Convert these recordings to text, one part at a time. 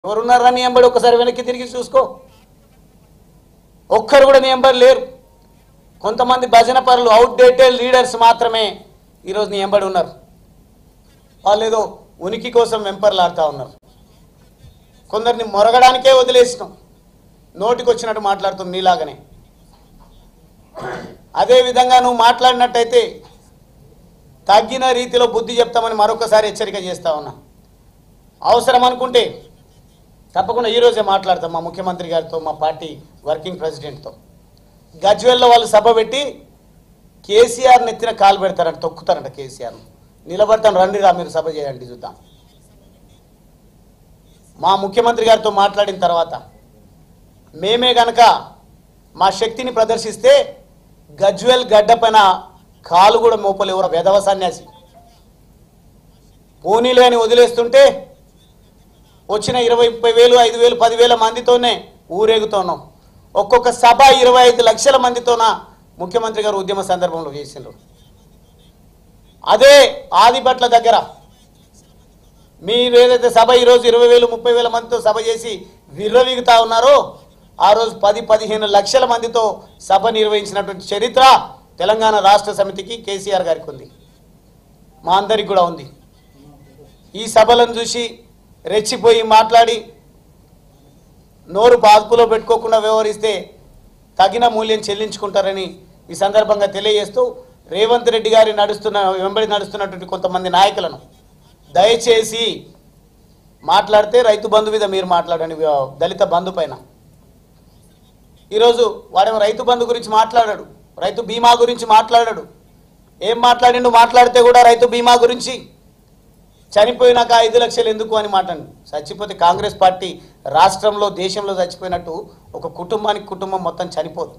ఎవరున్నారా నీ ఎంబడి ఒకసారి వెనక్కి తిరిగి చూసుకో ఒక్కరు కూడా నీ ఎంబడి లేరు కొంతమంది భజన పరులు అవుట్డేటెడ్ లీడర్స్ మాత్రమే ఈరోజు నీ ఎంబడి ఉన్నారు వాళ్ళు ఏదో ఉనికి కోసం వెంపర్లాడుతూ ఉన్నారు కొందరిని మొరగడానికే వదిలేసినాం నోటికి వచ్చినట్టు మాట్లాడుతుంది నీలాగనే అదే విధంగా నువ్వు మాట్లాడినట్టయితే తగ్గిన రీతిలో బుద్ధి చెప్తామని మరొకసారి హెచ్చరిక చేస్తా ఉన్నా అవసరం అనుకుంటే తప్పకుండా ఈరోజే మాట్లాడతాం మా ముఖ్యమంత్రి గారితో మా పార్టీ వర్కింగ్ ప్రెసిడెంట్తో గజ్వెల్లో వాళ్ళు సభ పెట్టి కేసీఆర్ నెత్తిన కాలు పెడతారంట తొక్కుతారంట కేసీఆర్ నిలబడతాను రండి రా మీరు సభ చేయండి చూద్దాం మా ముఖ్యమంత్రి గారితో మాట్లాడిన తర్వాత మేమే గనక మా శక్తిని ప్రదర్శిస్తే గజ్వెల్ గడ్డ పైన కాలు కూడా మోపలేవు వెధవ సన్యాసి పోనీలే అని వదిలేస్తుంటే వచ్చిన ఇరవై ముప్పై వేలు ఐదు వేలు పదివేల మందితోనే ఊరేగుతున్నాం ఒక్కొక్క సభ ఇరవై ఐదు లక్షల మందితోన ముఖ్యమంత్రి గారు ఉద్యమ సందర్భంలో చేసిండ్రు అదే ఆదిబట్ల దగ్గర మీరు ఏదైతే సభ ఈరోజు ఇరవై వేలు ముప్పై వేల మందితో సభ చేసి విర్రవీగుతా ఉన్నారో ఆ రోజు పది పదిహేను లక్షల మందితో సభ నిర్వహించినటువంటి చరిత్ర తెలంగాణ రాష్ట్ర సమితికి కేసీఆర్ గారికి ఉంది మా అందరికి కూడా ఉంది ఈ సభలను చూసి రెచ్చిపోయి మాట్లాడి నోరు బాదుపులో పెట్టుకోకుండా వ్యవహరిస్తే తగిన మూల్యం చెల్లించుకుంటారని ఈ సందర్భంగా తెలియజేస్తూ రేవంత్ రెడ్డి గారి నడుస్తున్న వెంబడి నడుస్తున్నటువంటి కొంతమంది నాయకులను దయచేసి మాట్లాడితే రైతు బంధు మీద మీరు మాట్లాడండి వ్య- దళిత బంధు పైన ఈరోజు వాడేమో రైతు బంధు గురించి మాట్లాడాడు రైతు బీమా గురించి మాట్లాడాడు ఏం మాట్లాడిండు మాట్లాడితే కూడా రైతు బీమా గురించి చనిపోయినాక ఐదు లక్షలు ఎందుకు అని మాట్లాడి చచ్చిపోతే కాంగ్రెస్ పార్టీ రాష్ట్రంలో దేశంలో చచ్చిపోయినట్టు ఒక కుటుంబానికి కుటుంబం మొత్తం చనిపోదు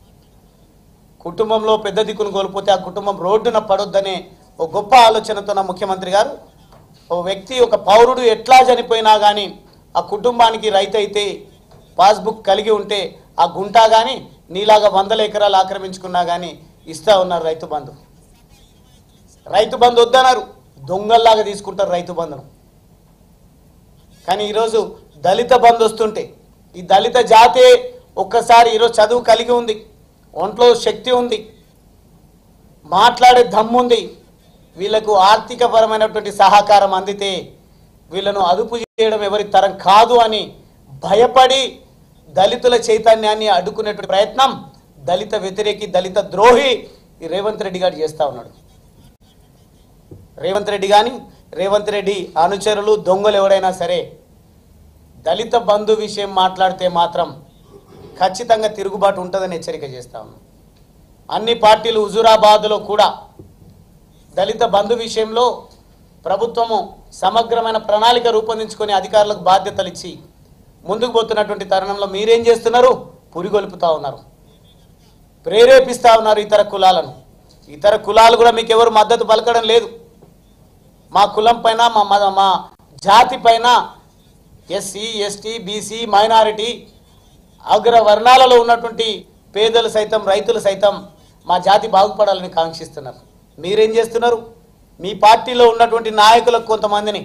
కుటుంబంలో పెద్ద దిక్కును కోల్పోతే ఆ కుటుంబం రోడ్డున పడొద్దనే ఒక గొప్ప ఆలోచనతో నా ముఖ్యమంత్రి గారు ఓ వ్యక్తి ఒక పౌరుడు ఎట్లా చనిపోయినా కానీ ఆ కుటుంబానికి రైతు అయితే పాస్బుక్ కలిగి ఉంటే ఆ గుంటా కానీ నీలాగా వందల ఎకరాలు ఆక్రమించుకున్నా కానీ ఇస్తా ఉన్నారు రైతు బంధు రైతు బంధు వద్దన్నారు దొంగల్లాగా తీసుకుంటారు రైతు బంధును కానీ ఈరోజు దళిత బంధు వస్తుంటే ఈ దళిత జాతే ఒక్కసారి ఈరోజు చదువు కలిగి ఉంది ఒంట్లో శక్తి ఉంది మాట్లాడే దమ్ముంది వీళ్ళకు ఆర్థికపరమైనటువంటి సహకారం అందితే వీళ్ళను అదుపు చేయడం ఎవరి తరం కాదు అని భయపడి దళితుల చైతన్యాన్ని అడ్డుకునేటువంటి ప్రయత్నం దళిత వ్యతిరేకి దళిత ద్రోహి ఈ రేవంత్ రెడ్డి గారు చేస్తా ఉన్నాడు రేవంత్ రెడ్డి కానీ రేవంత్ రెడ్డి అనుచరులు దొంగలు ఎవరైనా సరే దళిత బంధు విషయం మాట్లాడితే మాత్రం ఖచ్చితంగా తిరుగుబాటు ఉంటుందని హెచ్చరిక చేస్తా ఉన్నాం అన్ని పార్టీలు హుజూరాబాద్లో కూడా దళిత బంధు విషయంలో ప్రభుత్వము సమగ్రమైన ప్రణాళిక రూపొందించుకొని అధికారులకు బాధ్యతలు ఇచ్చి ముందుకు పోతున్నటువంటి తరుణంలో మీరేం చేస్తున్నారు పురిగొల్పుతా ఉన్నారు ప్రేరేపిస్తా ఉన్నారు ఇతర కులాలను ఇతర కులాలు కూడా మీకు ఎవరు మద్దతు పలకడం లేదు మా కులం పైన మా మా మా జాతి పైన ఎస్సీ ఎస్టీ బీసీ మైనారిటీ అగ్ర వర్ణాలలో ఉన్నటువంటి పేదలు సైతం రైతులు సైతం మా జాతి బాగుపడాలని కాంక్షిస్తున్నారు మీరేం చేస్తున్నారు మీ పార్టీలో ఉన్నటువంటి నాయకులకు కొంతమందిని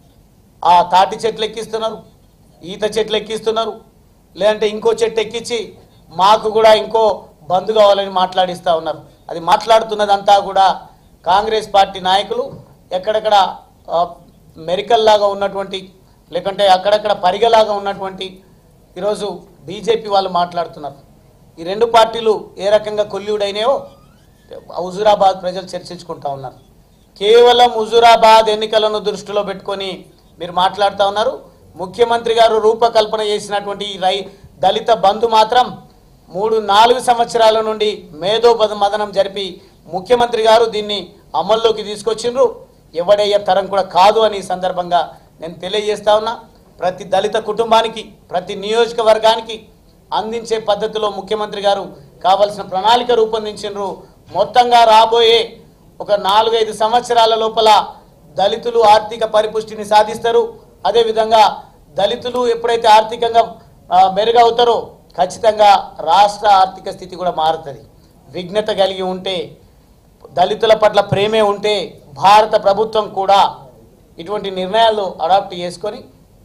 ఆ తాటి చెట్లు ఎక్కిస్తున్నారు ఈత చెట్లు ఎక్కిస్తున్నారు లేదంటే ఇంకో చెట్టు ఎక్కించి మాకు కూడా ఇంకో బంధు కావాలని మాట్లాడిస్తూ ఉన్నారు అది మాట్లాడుతున్నదంతా కూడా కాంగ్రెస్ పార్టీ నాయకులు ఎక్కడెక్కడ ఆ, మెరికల్లాగా ఉన్నటువంటి లేకుంటే అక్కడక్కడ పరిగలాగా ఉన్నటువంటి ఈరోజు బీజేపీ వాళ్ళు మాట్లాడుతున్నారు ఈ రెండు పార్టీలు ఏ రకంగా కొల్లుడైనాయో హుజూరాబాద్ ప్రజలు చర్చించుకుంటా ఉన్నారు కేవలం హుజూరాబాద్ ఎన్నికలను దృష్టిలో పెట్టుకొని మీరు మాట్లాడుతూ ఉన్నారు ముఖ్యమంత్రి గారు రూపకల్పన చేసినటువంటి ఈ రై దళిత బంధు మాత్రం మూడు నాలుగు సంవత్సరాల నుండి మేధో బద- మదనం జరిపి ముఖ్యమంత్రి గారు దీన్ని అమల్లోకి తీసుకొచ్చిండ్రు ఎవడయ్యే తరం కూడా కాదు అని ఈ సందర్భంగా నేను తెలియజేస్తా ఉన్నా ప్రతి దళిత కుటుంబానికి ప్రతి నియోజకవర్గానికి అందించే పద్ధతిలో ముఖ్యమంత్రి గారు కావలసిన ప్రణాళిక రూపొందించిండ్రు మొత్తంగా రాబోయే ఒక నాలుగైదు సంవత్సరాల లోపల దళితులు ఆర్థిక పరిపుష్టిని సాధిస్తారు అదేవిధంగా దళితులు ఎప్పుడైతే ఆర్థికంగా ఆ, మెరుగవుతారో ఖచ్చితంగా రాష్ట్ర ఆర్థిక స్థితి కూడా మారుతుంది విఘ్నత కలిగి ఉంటే దళితుల పట్ల ప్రేమే ఉంటే భారత ప్రభుత్వం కూడా ఇటువంటి నిర్ణయాలు అడాప్ట్ చేసుకొని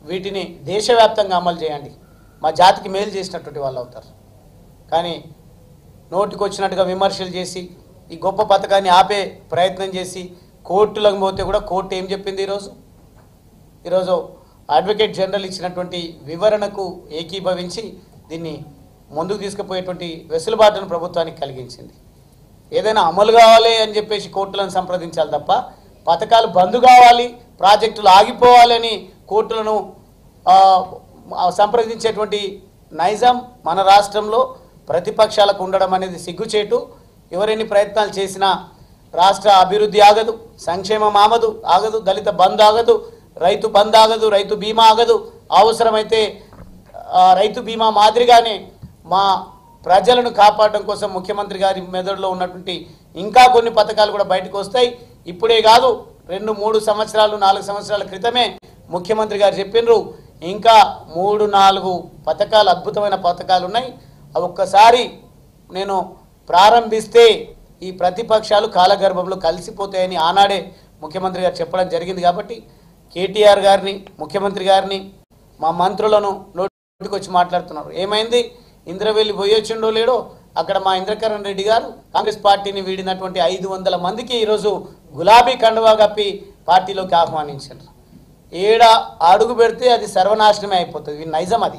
వీటిని దేశవ్యాప్తంగా అమలు చేయండి మా జాతికి మేలు చేసినటువంటి వాళ్ళు అవుతారు కానీ నోటికి వచ్చినట్టుగా విమర్శలు చేసి ఈ గొప్ప పథకాన్ని ఆపే ప్రయత్నం చేసి కోర్టులకు పోతే కూడా కోర్టు ఏం చెప్పింది ఈరోజు ఈరోజు అడ్వకేట్ జనరల్ ఇచ్చినటువంటి వివరణకు ఏకీభవించి దీన్ని ముందుకు తీసుకుపోయేటువంటి వెసులుబాటును ప్రభుత్వానికి కలిగించింది ఏదైనా అమలు కావాలి అని చెప్పేసి కోర్టులను సంప్రదించాలి తప్ప పథకాలు బంద్ కావాలి ప్రాజెక్టులు ఆగిపోవాలి అని కోర్టులను ఆ, ఆ, సంప్రదించేటువంటి నైజాం మన రాష్ట్రంలో ప్రతిపక్షాలకు ఉండడం అనేది సిగ్గుచేటు ఎవరెన్ని ప్రయత్నాలు చేసినా రాష్ట్ర అభివృద్ధి ఆగదు సంక్షేమం ఆగదు ఆగదు దళిత బంద్ ఆగదు రైతు బంద్ ఆగదు రైతు బీమా ఆగదు అవసరమైతే ఆ, రైతు బీమా మాదిరిగానే మా ప్రజలను కాపాడడం కోసం ముఖ్యమంత్రి గారి మెదడులో ఉన్నటువంటి ఇంకా కొన్ని పథకాలు కూడా బయటకు వస్తాయి ఇప్పుడే కాదు రెండు మూడు సంవత్సరాలు నాలుగు సంవత్సరాల క్రితమే ముఖ్యమంత్రి గారు చెప్పినారు ఇంకా మూడు నాలుగు పథకాలు అద్భుతమైన పథకాలు ఉన్నాయి అవి ఒక్కసారి నేను ప్రారంభిస్తే ఈ ప్రతిపక్షాలు కాలగర్భంలో కలిసిపోతాయని ఆనాడే ముఖ్యమంత్రి గారు చెప్పడం జరిగింది కాబట్టి కేటీఆర్ గారిని ముఖ్యమంత్రి గారిని మా మంత్రులను నోటికి వచ్చి మాట్లాడుతున్నారు ఏమైంది ఇంద్రవెల్లి పోయొచ్చిండో లేడో అక్కడ మా ఇంద్రకరణ్ రెడ్డి గారు కాంగ్రెస్ పార్టీని వీడినటువంటి ఐదు వందల మందికి ఈరోజు గులాబీ కండువా కప్పి పార్టీలోకి ఆహ్వానించారు ఏడ అడుగు పెడితే అది సర్వనాశనమే అయిపోతుంది ఇది నైజం అది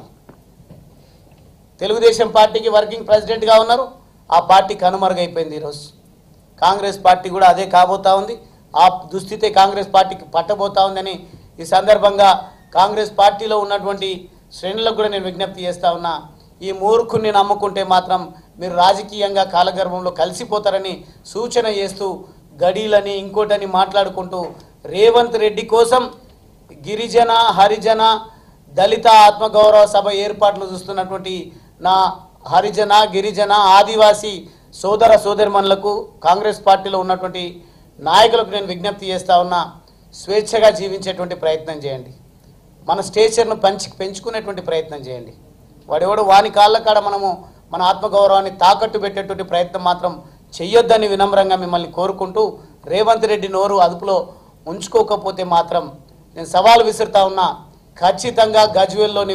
తెలుగుదేశం పార్టీకి వర్కింగ్ ప్రెసిడెంట్గా ఉన్నారు ఆ పార్టీ కనుమరుగైపోయింది ఈరోజు కాంగ్రెస్ పార్టీ కూడా అదే కాబోతా ఉంది ఆ దుస్థితే కాంగ్రెస్ పార్టీకి పట్టబోతా ఉందని ఈ సందర్భంగా కాంగ్రెస్ పార్టీలో ఉన్నటువంటి శ్రేణులకు కూడా నేను విజ్ఞప్తి చేస్తా ఉన్నా ఈ మూర్ఖుని నమ్ముకుంటే మాత్రం మీరు రాజకీయంగా కాలగర్భంలో కలిసిపోతారని సూచన చేస్తూ గడీలని ఇంకోటని మాట్లాడుకుంటూ రేవంత్ రెడ్డి కోసం గిరిజన హరిజన దళిత ఆత్మగౌరవ సభ ఏర్పాట్లు చూస్తున్నటువంటి నా హరిజన గిరిజన ఆదివాసీ సోదర సోదరిమణులకు కాంగ్రెస్ పార్టీలో ఉన్నటువంటి నాయకులకు నేను విజ్ఞప్తి చేస్తా ఉన్నా స్వేచ్ఛగా జీవించేటువంటి ప్రయత్నం చేయండి మన స్టేచర్ను పంచి పెంచుకునేటువంటి ప్రయత్నం చేయండి వాడెవడు వాని కాళ్ళ కాడ మనము మన ఆత్మగౌరవాన్ని తాకట్టు పెట్టేటువంటి ప్రయత్నం మాత్రం చెయ్యొద్దని వినమ్రంగా మిమ్మల్ని కోరుకుంటూ రేవంత్ రెడ్డి నోరు అదుపులో ఉంచుకోకపోతే మాత్రం నేను సవాల్ విసురుతా ఉన్నా ఖచ్చితంగా గజ్వేల్లోని